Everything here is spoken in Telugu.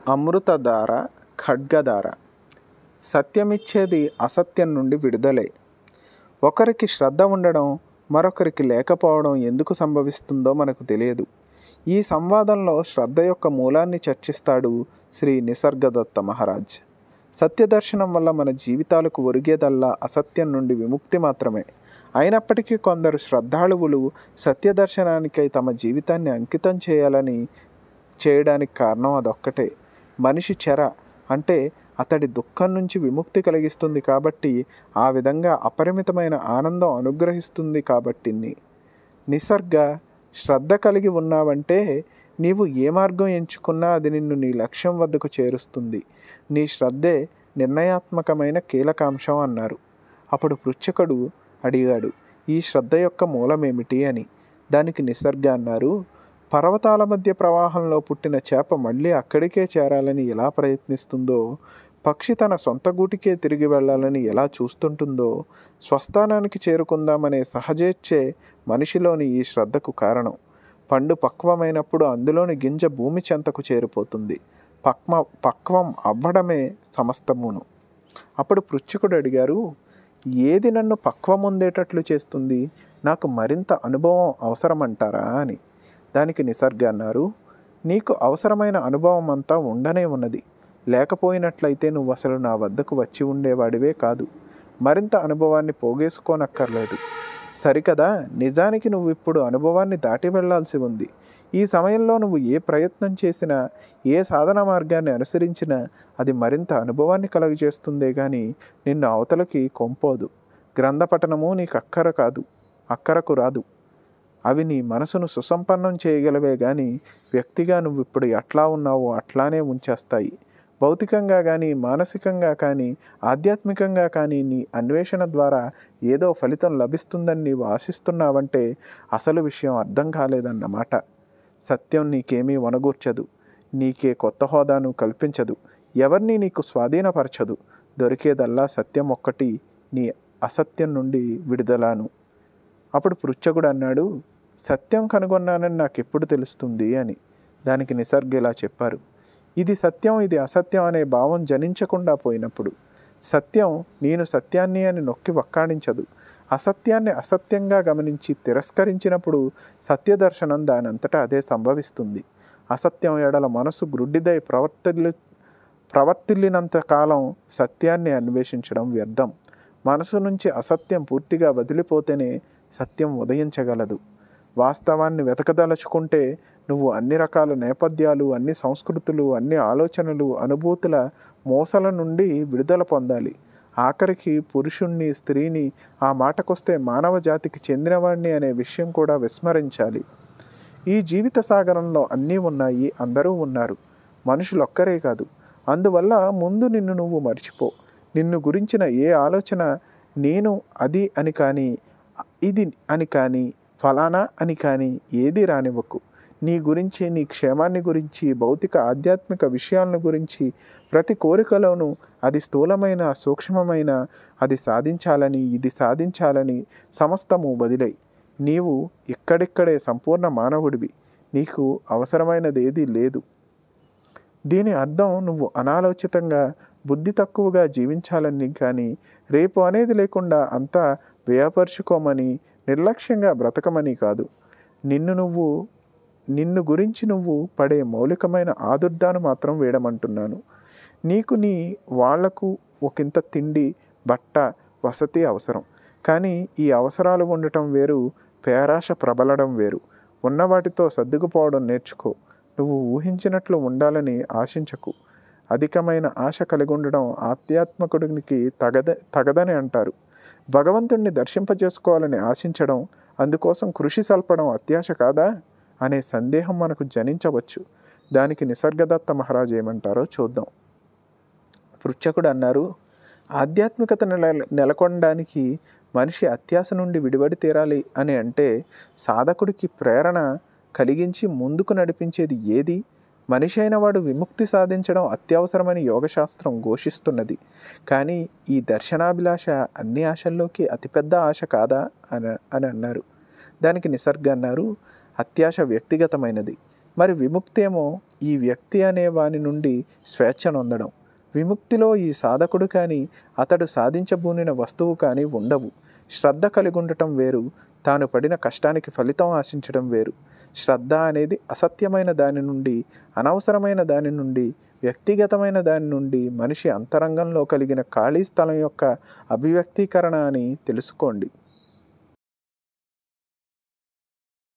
అమృతధార ఖడ్గధార సత్యమిచ్చేది అసత్యం నుండి విడుదలే ఒకరికి శ్రద్ధ ఉండడం మరొకరికి లేకపోవడం ఎందుకు సంభవిస్తుందో మనకు తెలియదు ఈ సంవాదంలో శ్రద్ధ యొక్క మూలాన్ని చర్చిస్తాడు శ్రీ నిసర్గదత్త మహారాజ్ సత్యదర్శనం వల్ల మన జీవితాలకు ఒరిగేదల్లా అసత్యం నుండి విముక్తి మాత్రమే అయినప్పటికీ కొందరు శ్రద్ధాళువులు సత్యదర్శనానికై తమ జీవితాన్ని అంకితం చేయాలని చేయడానికి కారణం అదొక్కటే మనిషి చెర అంటే అతడి దుఃఖం నుంచి విముక్తి కలిగిస్తుంది కాబట్టి ఆ విధంగా అపరిమితమైన ఆనందం అనుగ్రహిస్తుంది కాబట్టి నిసర్గ శ్రద్ధ కలిగి ఉన్నావంటే నీవు ఏ మార్గం ఎంచుకున్నా అది నిన్ను నీ లక్ష్యం వద్దకు చేరుస్తుంది నీ శ్రద్ధే నిర్ణయాత్మకమైన కీలకాంశం అన్నారు అప్పుడు పృచ్ఛకుడు అడిగాడు ఈ శ్రద్ధ యొక్క మూలమేమిటి అని దానికి నిసర్గ అన్నారు పర్వతాల మధ్య ప్రవాహంలో పుట్టిన చేప మళ్ళీ అక్కడికే చేరాలని ఎలా ప్రయత్నిస్తుందో పక్షి తన సొంత గూటికే తిరిగి వెళ్ళాలని ఎలా చూస్తుంటుందో స్వస్థానానికి చేరుకుందామనే సహజేచ్ఛే మనిషిలోని ఈ శ్రద్ధకు కారణం పండు పక్వమైనప్పుడు అందులోని గింజ భూమి చెంతకు చేరిపోతుంది పక్వ పక్వం అవ్వడమే సమస్తమును అప్పుడు పృచ్ఛకుడు అడిగారు ఏది నన్ను పక్వం ఉండేటట్లు చేస్తుంది నాకు మరింత అనుభవం అవసరమంటారా అని దానికి నిసర్గ అన్నారు నీకు అవసరమైన అనుభవం అంతా ఉండనే ఉన్నది లేకపోయినట్లయితే నువ్వు అసలు నా వద్దకు వచ్చి ఉండేవాడివే కాదు మరింత అనుభవాన్ని పోగేసుకోనక్కర్లేదు సరికదా నిజానికి నువ్వు ఇప్పుడు అనుభవాన్ని దాటి వెళ్ళాల్సి ఉంది ఈ సమయంలో నువ్వు ఏ ప్రయత్నం చేసినా ఏ సాధన మార్గాన్ని అనుసరించినా అది మరింత అనుభవాన్ని కలుగజేస్తుందే కానీ నిన్ను అవతలకి కొంపోదు గ్రంథపఠనము నీకు అక్కర కాదు అక్కరకు రాదు అవి నీ మనసును సుసంపన్నం చేయగలవే కానీ వ్యక్తిగా నువ్వు ఇప్పుడు ఎట్లా ఉన్నావో అట్లానే ఉంచేస్తాయి భౌతికంగా కానీ మానసికంగా కానీ ఆధ్యాత్మికంగా కానీ నీ అన్వేషణ ద్వారా ఏదో ఫలితం లభిస్తుందని నీవు ఆశిస్తున్నావంటే అసలు విషయం అర్థం కాలేదన్నమాట సత్యం నీకేమీ వనగూర్చదు నీకే కొత్త హోదాను కల్పించదు ఎవరిని నీకు స్వాధీనపరచదు దొరికేదల్లా సత్యం ఒక్కటి నీ అసత్యం నుండి విడుదలను అప్పుడు పృచ్ఛకుడు అన్నాడు సత్యం కనుగొన్నానని నాకు ఎప్పుడు తెలుస్తుంది అని దానికి నిసర్గ ఇలా చెప్పారు ఇది సత్యం ఇది అసత్యం అనే భావం జనించకుండా పోయినప్పుడు సత్యం నేను సత్యాన్ని అని నొక్కి వక్కాణించదు అసత్యాన్ని అసత్యంగా గమనించి తిరస్కరించినప్పుడు సత్యదర్శనం దానంతటా అదే సంభవిస్తుంది అసత్యం ఎడల మనసు గ్రుడ్డిదై ప్రవర్తిల్లి ప్రవర్తిల్లినంత కాలం సత్యాన్ని అన్వేషించడం వ్యర్థం మనసు నుంచి అసత్యం పూర్తిగా వదిలిపోతేనే సత్యం ఉదయించగలదు వాస్తవాన్ని వెతకదలుచుకుంటే నువ్వు అన్ని రకాల నేపథ్యాలు అన్ని సంస్కృతులు అన్ని ఆలోచనలు అనుభూతుల మోసల నుండి విడుదల పొందాలి ఆఖరికి పురుషుణ్ణి స్త్రీని ఆ మాటకొస్తే మానవ జాతికి చెందినవాడిని అనే విషయం కూడా విస్మరించాలి ఈ జీవిత సాగరంలో అన్నీ ఉన్నాయి అందరూ ఉన్నారు మనుషులొక్కరే కాదు అందువల్ల ముందు నిన్ను నువ్వు మర్చిపో నిన్ను గురించిన ఏ ఆలోచన నేను అది అని కానీ ఇది అని కానీ ఫలానా అని కానీ ఏది రానివ్వకు నీ గురించి నీ క్షేమాన్ని గురించి భౌతిక ఆధ్యాత్మిక విషయాలను గురించి ప్రతి కోరికలోనూ అది స్థూలమైన సూక్ష్మమైన అది సాధించాలని ఇది సాధించాలని సమస్తము వదిలై నీవు ఇక్కడిక్కడే సంపూర్ణ మానవుడివి నీకు అవసరమైనది ఏదీ లేదు దీని అర్థం నువ్వు అనాలోచితంగా బుద్ధి తక్కువగా జీవించాలని కానీ రేపు అనేది లేకుండా అంతా వ్యయపరుచుకోమని నిర్లక్ష్యంగా బ్రతకమని కాదు నిన్ను నువ్వు నిన్ను గురించి నువ్వు పడే మౌలికమైన ఆదుర్దాను మాత్రం వేయడమంటున్నాను నీకు నీ వాళ్లకు ఒకంత తిండి బట్ట వసతి అవసరం కానీ ఈ అవసరాలు ఉండటం వేరు పేరాశ ప్రబలడం వేరు ఉన్న వాటితో సర్దుకుపోవడం నేర్చుకో నువ్వు ఊహించినట్లు ఉండాలని ఆశించకు అధికమైన ఆశ కలిగి ఉండడం ఆధ్యాత్మకుడికి తగద తగదని అంటారు భగవంతుణ్ణి దర్శింపజేసుకోవాలని ఆశించడం అందుకోసం కృషి సల్పడం అత్యాశ కాదా అనే సందేహం మనకు జనించవచ్చు దానికి నిసర్గదత్త మహారాజ్ ఏమంటారో చూద్దాం పృచ్ఛకుడు అన్నారు ఆధ్యాత్మికత నెల నెలకొనడానికి మనిషి అత్యాశ నుండి విడిబడి తీరాలి అని అంటే సాధకుడికి ప్రేరణ కలిగించి ముందుకు నడిపించేది ఏది మనిషి అయిన వాడు విముక్తి సాధించడం అత్యవసరమని యోగశాస్త్రం ఘోషిస్తున్నది కానీ ఈ దర్శనాభిలాష అన్ని ఆశల్లోకి అతిపెద్ద ఆశ కాదా అని అని అన్నారు దానికి నిసర్గ అన్నారు అత్యాశ వ్యక్తిగతమైనది మరి విముక్తి ఏమో ఈ వ్యక్తి అనే వాని నుండి స్వేచ్ఛ నొందడం విముక్తిలో ఈ సాధకుడు కానీ అతడు సాధించబూనిన వస్తువు కానీ ఉండవు శ్రద్ధ కలిగి ఉండటం వేరు తాను పడిన కష్టానికి ఫలితం ఆశించడం వేరు శ్రద్ధ అనేది అసత్యమైన దాని నుండి అనవసరమైన దాని నుండి వ్యక్తిగతమైన దాని నుండి మనిషి అంతరంగంలో కలిగిన ఖాళీ స్థలం యొక్క అభివ్యక్తీకరణ అని తెలుసుకోండి